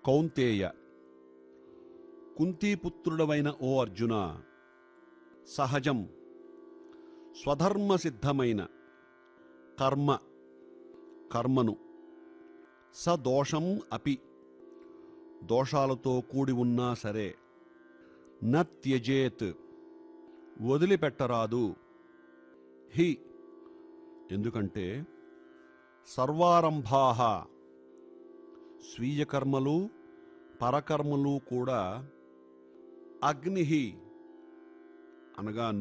కౌంతేయ కుంతీపుత్రుడవైన ఓ అర్జున సహజం స్వధర్మసిద్ధమైన కర్మ కర్మను సదోషం అపి దోషాలతో కూడి ఉన్నా సరే నత్యజేత్ వదిలిపెట్టరాదు హి ఎందుకంటే సర్వారంభాహ స్వీయ కర్మలు పరకర్మలు కూడా అగ్ని అనగా